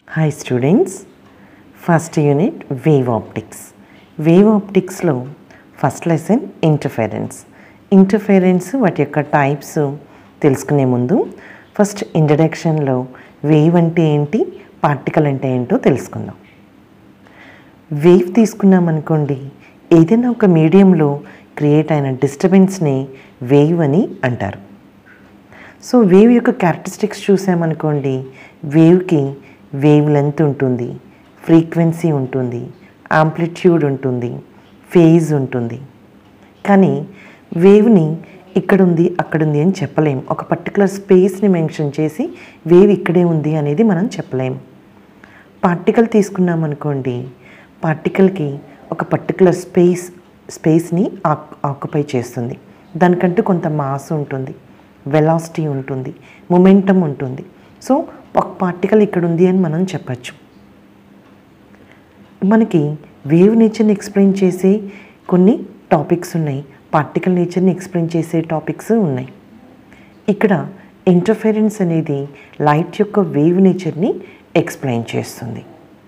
hi students first unit wave optics wave ఆప్టిక్స్లో first lesson interference interference వాటి యొక్క types తెలుసుకునే ముందు ఫస్ట్ ఇంట్రడక్షన్లో వేవ్ అంటే ఏంటి పార్టికల్ అంటే ఏంటో తెలుసుకుందాం వేవ్ తీసుకున్నాం అనుకోండి ఏదైనా ఒక మీడియంలో క్రియేట్ అయిన డిస్టర్బెన్స్ని వేవ్ అని అంటారు సో వేవ్ యొక్క క్యారెక్టరిస్టిక్స్ చూసామనుకోండి వేవ్కి వేవ్ లెంత్ ఉంటుంది ఫ్రీక్వెన్సీ ఉంటుంది ఆంప్లిట్యూడ్ ఉంటుంది ఫేజ్ ఉంటుంది కానీ వేవ్ని ఇక్కడ ఉంది అక్కడ ఉంది అని చెప్పలేం ఒక పర్టికులర్ స్పేస్ని మెన్షన్ చేసి వేవ్ ఇక్కడే ఉంది అనేది మనం చెప్పలేం పార్టికల్ తీసుకున్నాం అనుకోండి పార్టికల్కి ఒక పర్టికులర్ స్పేస్ స్పేస్ని ఆక్యుపై చేస్తుంది దానికంటూ కొంత మాస్ ఉంటుంది వెలాసిటీ ఉంటుంది మొమెంటం ఉంటుంది సో ఒక పార్టికల్ ఇక్కడ ఉంది అని మనం చెప్పచ్చు మనకి వేవ్ నేచర్ని ఎక్స్ప్లెయిన్ చేసే కొన్ని టాపిక్స్ ఉన్నాయి పార్టికల్ నేచర్ని ఎక్స్ప్లెయిన్ చేసే టాపిక్స్ ఉన్నాయి ఇక్కడ ఇంటర్ఫెరెన్స్ అనేది లైట్ యొక్క వేవ్ నేచర్ని ఎక్స్ప్లెయిన్ చేస్తుంది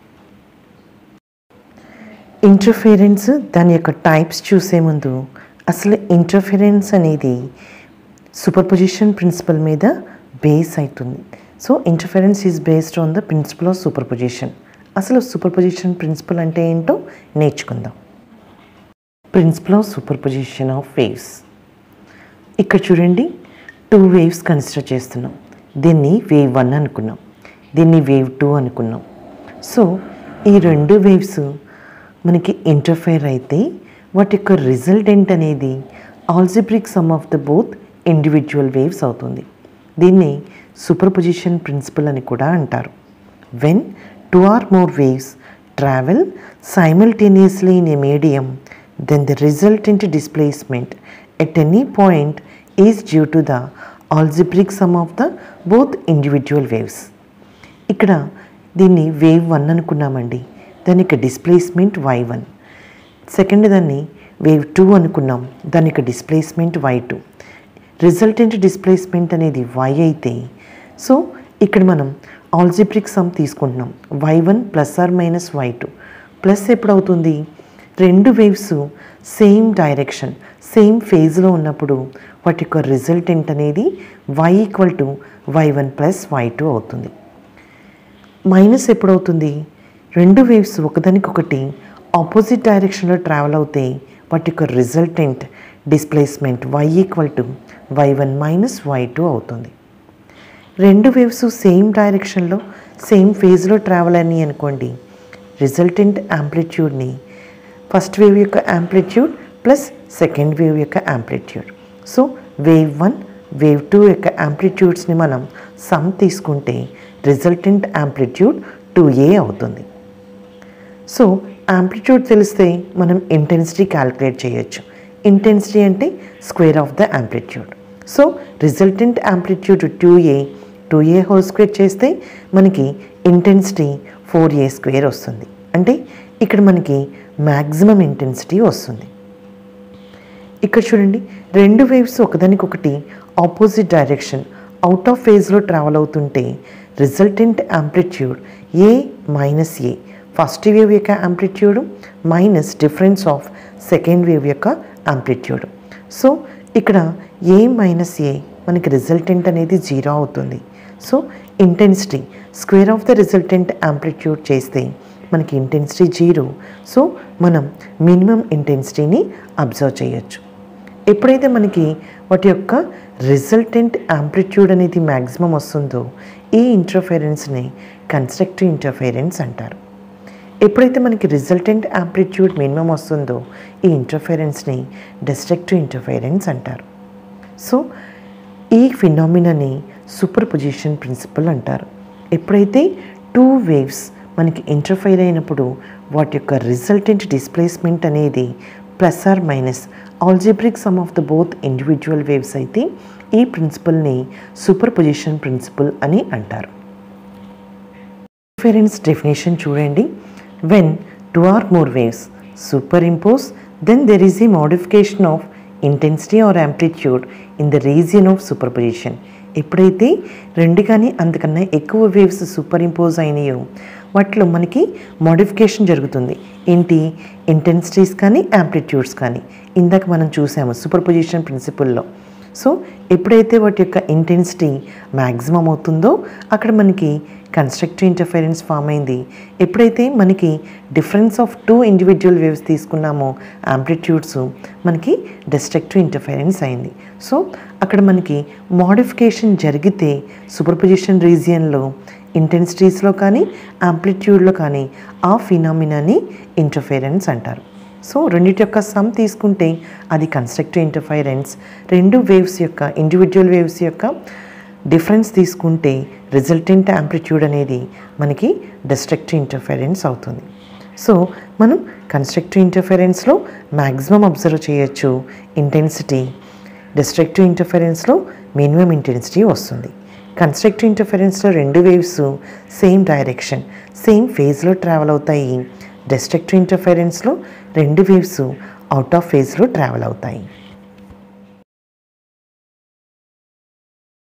ఇంటర్ఫిరెన్స్ దాని యొక్క టైప్స్ చూసే ముందు అసలు ఇంటర్ఫిరెన్స్ అనేది సూపర్ పొజిషన్ ప్రిన్సిపల్ మీద బేస్ అవుతుంది so interference is based on the principle of superposition అసలు సూపర్ పొజిషన్ ప్రిన్సిపల్ అంటే ఏంటో నేర్చుకుందాం principle of superposition of waves ఇక్కడ చూడండి టూ వేవ్స్ కన్సిడర్ చేస్తున్నాం దీన్ని వేవ్ వన్ అనుకున్నాం దీన్ని వేవ్ టూ అనుకున్నాం సో ఈ రెండు వేవ్స్ మనకి ఇంటర్ఫేర్ అయితే వాటి యొక్క రిజల్టెంట్ అనేది algebraic sum of the both individual waves అవుతుంది దీన్ని సూపర్ పొజిషన్ ప్రిన్సిపల్ అని కూడా అంటారు when two or more waves travel simultaneously in a medium then the resultant displacement at any point is due to the algebraic sum of the both individual waves ఇక్కడ దీన్ని wave one అనుకున్నామండి దానికి displacement Y one second దాన్ని wave two అనుకున్నాం దానికి displacement Y two resultant displacement అనేది Y అయితే so ఇక్కడ మనం ఆల్జిబ్రిక్ సమ్ తీసుకుంటున్నాం Y one plus or minus Y two plus ఎప్పుడవుతుంది రెండు వేవ్స్ సేమ్ డైరెక్షన్ సేమ్ ఫేజ్లో ఉన్నప్పుడు వాటి యొక్క రిజల్టెంట్ అనేది Y equal to Y one plus Y two అవుతుంది మైనస్ ఎప్పుడవుతుంది రెండు వేవ్స్ ఒకదానికొకటి ఆపోజిట్ డైరెక్షన్లో ట్రావెల్ అవుతే వాటి యొక్క resultant displacement Y equal to Y one minus Y two అవుతుంది రెండు వేవ్స్ సేమ్ డైరెక్షన్లో సేమ్ ఫేజ్లో ట్రావెల్ అని అనుకోండి రిజల్టెంట్ యాంప్లిట్యూడ్ని ఫస్ట్ వేవ్ యొక్క యాంప్లిట్యూడ్ ప్లస్ సెకండ్ వేవ్ యొక్క amplitude so wave one wave two యొక్క యాంప్లిట్యూడ్స్ని మనం సమ్ తీసుకుంటే రిజల్టెంట్ యాంప్లిట్యూడ్ టూ ఏ అవుతుంది సో యాంప్లిట్యూడ్ తెలిస్తే మనం ఇంటెన్సిటీ క్యాలిక్యులేట్ చేయొచ్చు ఇంటెన్సిటీ అంటే square of the amplitude so resultant amplitude two A two A whole square చేస్తే మనకి ఇంటెన్సిటీ ఫోర్ ఏ స్క్వేర్ వస్తుంది అంటే ఇక్కడ మనకి మ్యాక్సిమం ఇంటెన్సిటీ వస్తుంది ఇక్కడ చూడండి రెండు వేవ్స్ ఒకదానికొకటి ఆపోజిట్ డైరెక్షన్ అవుట్ ఆఫ్ ఫేజ్లో ట్రావెల్ అవుతుంటే resultant amplitude A minus A first wave యొక్క amplitude minus difference of second wave యొక్క యాంప్లిట్యూడ్ సో ఇక్కడ ఏ మైనస్ ఏ మనకి రిజల్టెంట్ అనేది జీరో అవుతుంది so intensity square of the resultant amplitude చేస్తే మనకి ఇంటెన్సిటీ జీరో సో మనం మినిమం ఇంటెన్సిటీని అబ్జర్వ్ చేయొచ్చు ఎప్పుడైతే మనకి వాటి యొక్క రిజల్టెంట్ యాంప్లిట్యూడ్ అనేది మ్యాక్సిమం వస్తుందో ఈ ఇంటర్ఫెరెన్స్ని కన్స్ట్రక్టివ్ ఇంటర్ఫెరెన్స్ అంటారు ఎప్పుడైతే మనకి రిజల్టెంట్ యాంప్లిట్యూడ్ మినిమం వస్తుందో ఈ ఇంటర్ఫెరెన్స్ని డిస్ట్రక్టివ్ ఇంటర్ఫెరెన్స్ అంటారు సో ఈ ఫినామినాని సూపర్ పొజిషన్ ప్రిన్సిపల్ అంటారు ఎప్పుడైతే టూ వేవ్స్ మనకి ఇంటర్ఫైర్ అయినప్పుడు వాటి యొక్క రిజల్టెంట్ డిస్ప్లేస్మెంట్ అనేది plus or minus algebraic sum of the both individual waves అయితే ఈ ప్రిన్సిపల్ని సూపర్ పొజిషన్ ప్రిన్సిపల్ అని అంటారు ఇంటర్ఫెరెన్స్ డెఫినేషన్ చూడండి when two or more waves superimpose then there is a modification of intensity or amplitude in the region of superposition ఎప్పుడైతే రెండు కానీ అంతకన్నా ఎక్కువ వేవ్స్ సూపర్ ఇంపోజ్ అయినాయో వాటిలో మనకి మోడిఫికేషన్ జరుగుతుంది ఏంటి ఇంటెన్సిటీస్ కానీ యాంప్లిట్యూడ్స్ కానీ ఇందాక మనం చూసాము సూపర్ పొజిషన్ ప్రిన్సిపల్లో సో ఎప్పుడైతే వాటి యొక్క ఇంటెన్సిటీ మ్యాక్సిమం అవుతుందో అక్కడ మనకి కన్స్ట్రక్టివ్ ఇంటర్ఫరెన్స్ ఫామ్ అయింది ఎప్పుడైతే మనకి difference of two individual waves తీసుకున్నామో యాంప్లిట్యూడ్స్ మనకి డిస్ట్రక్టివ్ ఇంటర్ఫరెన్స్ అయింది సో అక్కడ మనకి మోడిఫికేషన్ జరిగితే సూపర్ పొజిషన్ రీజియన్లో ఇంటెన్సిటీస్లో కానీ యాంప్లిట్యూడ్లో కానీ ఆ ఫినామినాని ఇంటర్ఫరెన్స్ అంటారు సో రెండింటి యొక్క సమ్ తీసుకుంటే అది కన్స్ట్రక్టివ్ ఇంటర్ఫైరెన్స్ రెండు వేవ్స్ యొక్క ఇండివిజువల్ వేవ్స్ యొక్క డిఫరెన్స్ తీసుకుంటే రిజల్టెంట్ యాంప్లిట్యూడ్ అనేది మనకి డిస్ట్రక్టివ్ ఇంటర్ఫరెన్స్ అవుతుంది సో మనం కన్స్ట్రక్టివ్ ఇంటర్ఫరెన్స్లో మ్యాక్సిమం అబ్జర్వ్ చేయొచ్చు ఇంటెన్సిటీ డిస్ట్రక్టివ్ ఇంటర్ఫరెన్స్లో మినిమం ఇంటెన్సిటీ వస్తుంది కన్స్ట్రక్టివ్ ఇంటర్ఫరెన్స్లో రెండు వేవ్స్ సేమ్ డైరెక్షన్ సేమ్ ఫేజ్లో ట్రావెల్ అవుతాయి డిస్ట్రక్టివ్ ఇంటర్ఫరెన్స్లో రెండు వేవ్స్ అవుట్ ఆఫ్ ఫేజ్లో ట్రావెల్ అవుతాయి